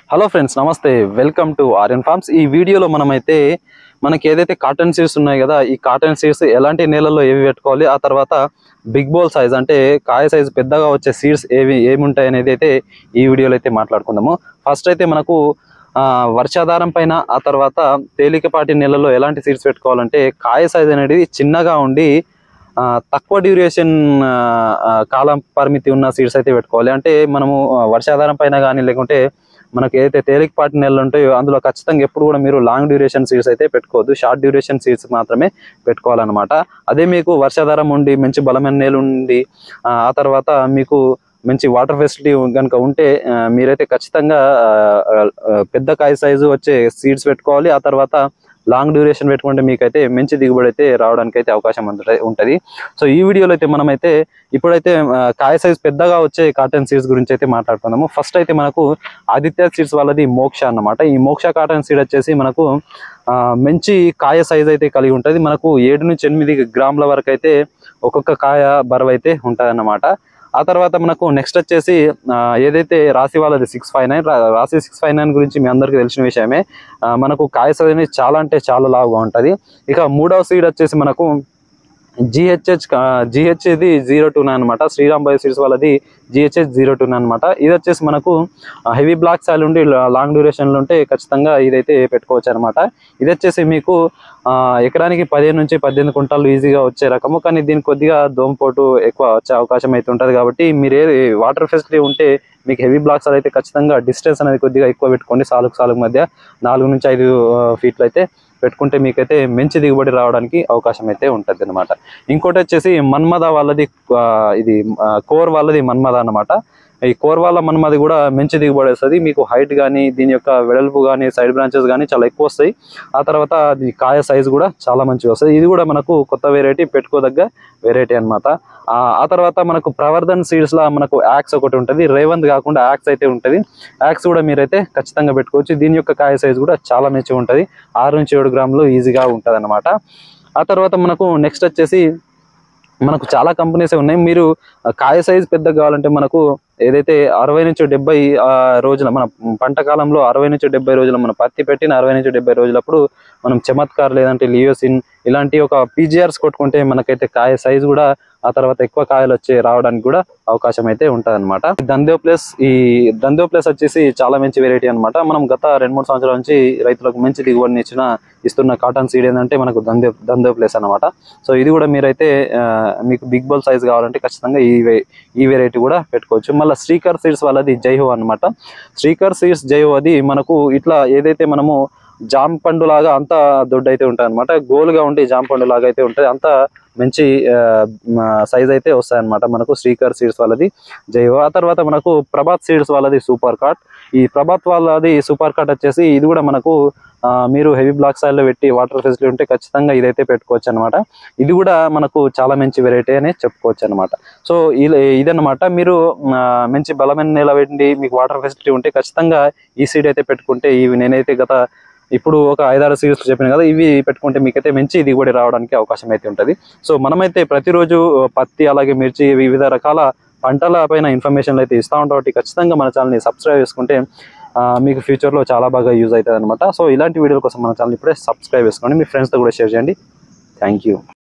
hello friends నమస్తే welcome to Aryan farms ఈ వీడియోలో మనమైతే మనకి ఏదైతే కాటన్ సీడ్స్ ఉన్నాయి కదా ఈ కాటన్ సీడ్స్ ఎలాంటి నేలల్లో ఏవి పెట్టుకోవాలి ఆ తర్వాత బిగ్ బోల్ సైజ్ అంటే కాయ సైజ్ పెద్దగా వచ్చే సీడ్స్ ఏవి ఏమి ఉంటాయి అనేది అయితే ఈ వీడియోలో అయితే మాట్లాడుకుందాము ఫస్ట్ అయితే మనకు ఆ, వర్షాధారం పైన ఆ తర్వాత తేలికపాటి నెలలో ఎలాంటి సీడ్స్ పెట్టుకోవాలంటే కాయ సైజ్ అనేది చిన్నగా ఉండి ఆ, తక్కువ డ్యూరేషన్ కాలం పరిమితి ఉన్న సీడ్స్ అయితే పెట్టుకోవాలి అంటే మనము ఆ, వర్షాధారం పైన కానీ లేకుంటే మనకి ఏదైతే తేలికపాటి నెలలు ఉంటాయో అందులో ఖచ్చితంగా ఎప్పుడు కూడా మీరు లాంగ్ డ్యూరేషన్ సీడ్స్ అయితే పెట్టుకోవద్దు షార్ట్ డ్యూరేషన్ సీడ్స్ మాత్రమే పెట్టుకోవాలన్నమాట అదే మీకు వర్షాధారం ఉండి మంచి బలమైన నేల ఉండి ఆ ఆ తర్వాత మీకు మంచి వాటర్ ఫెసిలిటీ కనుక ఉంటే ఆ, మీరైతే ఖచ్చితంగా ఆ, ఆ, పెద్ద కాయ సైజు వచ్చే సీడ్స్ పెట్టుకోవాలి ఆ తర్వాత లాంగ్ డ్యూరేషన్ పెట్టుకుంటే మీకైతే మంచి దిగుబడి అయితే రావడానికి అయితే అవకాశం ఉంట- ఉంటది సో ఈ వీడియోలో అయితే మనమైతే ఇప్పుడైతే ఆ, కాయ సైజ్ పెద్దగా వచ్చే కాటన్ సీడ్స్ గురించి అయితే మాట్లాడుకుందాము ఫస్ట్ అయితే మనకు ఆదిత్య సీడ్స్ వాళ్ళది మోక్ష అన్నమాట ఈ మోక్ష కాటన్ సీడ్ వచ్చేసి మనకు ఆ, మంచి కాయ సైజ్ అయితే కలిగి ఉంటుంది మనకు ఏడు నుంచి ఎనిమిది గ్రాముల వరకు అయితే ఒక్కొక్క కాయ బరువు అయితే ఉంటుంది ఆ తర్వాత మనకు నెక్స్ట్ వచ్చేసి ఆ, ఏదైతే రాశి వాళ్ళది సిక్స్ ఫైవ్ నైన్ రాశి సిక్స్ ఫైవ్ నైన్ గురించి మీ అందరికీ తెలిసిన విషయమే ఆ, మనకు కాయ సైజ్ అనేది చాలా అంటే చాలా లావుగా ఉంటుంది ఇక మూడవ సీడ్ వచ్చేసి మనకు జిహెచ్హెచ్ జిహెచ్ ఇది జీరో టూ నైన్ అనమాట శ్రీరామ్ బయో సీడ్స్ వాళ్ళది జిహెచ్హెచ్ జీరో టూ నైన్ అనమాట ఇది వచ్చేసి మనకు హెవీ బ్లాక్ సాయిల్ ఉండి లాంగ్ డ్యూరేషన్లో ఉంటే ఖచ్చితంగా ఇదైతే పెట్టుకోవచ్చు అనమాట ఇది వచ్చేసి మీకు ఆ, ఎకరానికి పదిహేను నుంచి పద్దెనిమిది కుంటాలు ఈజీగా వచ్చే రకము కానీ దీనికి కొద్దిగా దోమపోటు ఎక్కువ వచ్చే అవకాశం అయితే ఉంటుంది కాబట్టి మీరు ఏది వాటర్ ఫెసిలిటీ ఉంటే మీకు హెవీ బ్లాక్స్ అయితే ఖచ్చితంగా డిస్టెన్స్ అనేది కొద్దిగా ఎక్కువ పెట్టుకోండి సాలుకు సాలుకు మధ్య నాలుగు నుంచి ఐదు ఆ, ఫీట్లు అయితే పెట్టుకుంటే మీకైతే మంచి దిగుబడి రావడానికి అవకాశం అయితే ఉంటుంది అనమాట ఇంకోటి వచ్చేసి మన్మద వాళ్ళది ఆ, ఇది ఆ, కోర్ వాళ్ళది మన్మద అన్నమాట ఈ కోర్ వాళ్ళ మన్మది కూడా మంచి దిగుబడి వస్తుంది మీకు హైట్ కానీ దీని యొక్క వెడల్పు కానీ సైడ్ బ్రాంచెస్ కానీ చాలా ఎక్కువ వస్తాయి ఆ తర్వాత అది కాయ సైజ్ కూడా చాలా మంచిగా వస్తుంది ఇది కూడా మనకు కొత్త వెరైటీ పెట్టుకోదగ్గ వెరైటీ అన్నమాట ఆ ఆ తర్వాత మనకు ప్రవర్ధన్ సీడ్స్ లా మనకు యాక్స్ ఒకటి ఉంటుంది రేవంత్ కాకుండా యాక్స్ అయితే ఉంటుంది యాక్స్ కూడా మీరైతే ఖచ్చితంగా పెట్టుకోవచ్చు దీని యొక్క కాయ సైజ్ కూడా చాలా మంచిగా ఉంటుంది ఆరు నుంచి ఏడు గ్రాములు ఈజీగా ఉంటుంది ఆ తర్వాత మనకు నెక్స్ట్ వచ్చేసి మనకు చాలా కంపెనీస్ ఉన్నాయి మీరు ఆ, కాయ సైజ్ పెద్ద కావాలంటే మనకు ఏదైతే అరవై నుంచి డెబ్బై ఆ, రోజుల మన పంట కాలంలో అరవై నుంచి డెబ్బై రోజుల మన పత్తి పెట్టిన అరవై నుంచి డెబ్బై రోజులప్పుడు మనం చమత్కార్ లేదంటే లియోసిన్ ఇలాంటి ఒక పీజీఆర్స్ కొట్టుకుంటే మనకైతే కాయ సైజ్ కూడా ఆ తర్వాత ఎక్కువ కాయలు వచ్చి రావడానికి కూడా అవకాశం అయితే ఉంటుంది అనమాట దందో ప్లస్ ఈ దందో ప్లస్ వచ్చేసి చాలా మంచి వెరైటీ అన్నమాట మనం గత రెండు మూడు సంవత్సరాల నుంచి రైతులకు మంచి దిగుబడిని ఇచ్చిన ఇస్తున్న కాటన్ సీడ్ ఏంటంటే మనకు దందో దందో ప్లస్ అన్నమాట సో ఇది కూడా మీరైతే ఆ, మీకు బిగ్ బోల్ సైజ్ కావాలంటే ఖచ్చితంగా ఈ వే- ఈ వెరైటీ కూడా పెట్టుకోవచ్చు మళ్ళీ శ్రీకర్ సీడ్స్ వాళ్ళది జైహో అన్నమాట శ్రీకర్ సీడ్స్ జైహో అది మనకు ఇట్లా ఏదైతే మనము జామ పండు లాగా అంత దొడ్డు అయితే ఉంటుంది అనమాట గోల్గా ఉండి జామ పండు లాగా అయితే ఉంటుంది అంత మంచి సైజ్ అయితే వస్తాయి అనమాట మనకు శ్రీకర్ సీడ్స్ వాళ్ళది జైవ ఆ తర్వాత మనకు ప్రభాత్ సీడ్స్ వాళ్ళది సూపర్ కార్ట్ ఈ ప్రభాత్ వాళ్ళది సూపర్ కార్ట్ వచ్చేసి ఇది కూడా మనకు ఆ, మీరు హెవీ బ్లాక్ లో పెట్టి వాటర్ ఫెసిలిటీ ఉంటే ఖచ్చితంగా ఇదైతే పెట్టుకోవచ్చు అనమాట ఇది కూడా మనకు చాలా మంచి వెరైటీ అని చెప్పుకోవచ్చు అనమాట సో ఇలా- ఇదన్నమాట మీరు ఆ, మంచి బలమైన నేల పెట్టి మీకు వాటర్ ఫెసిలిటీ ఉంటే ఖచ్చితంగా ఈ సీడ్ అయితే పెట్టుకుంటే ఇవి నేనైతే గత ఇప్పుడు ఒక ఐదారు సీడ్స్ చెప్పాను కదా ఇవి పెట్టుకుంటే మీకైతే మంచి దిగుబడి రావడానికి అవకాశం అయితే ఉంటుంది సో మనమైతే ప్రతిరోజు పత్తి అలాగే మిర్చి వివిధ రకాల పంటల పైన ఇన్ఫర్మేషన్లు అయితే ఇస్తూ ఉంటాం కాబట్టి ఖచ్చితంగా మన ఛానల్ని సబ్స్క్రైబ్ చేసుకుంటే ఆ, మీకు ఫ్యూచర్లో చాలా బాగా యూజ్ అవుతుంది అనమాట సో ఇలాంటి వీడియోల కోసం మన ఛానల్ ఇప్పుడే సబ్స్క్రైబ్ చేసుకోండి మీ ఫ్రెండ్స్తో కూడా షేర్ చేయండి థ్యాంక్ యూ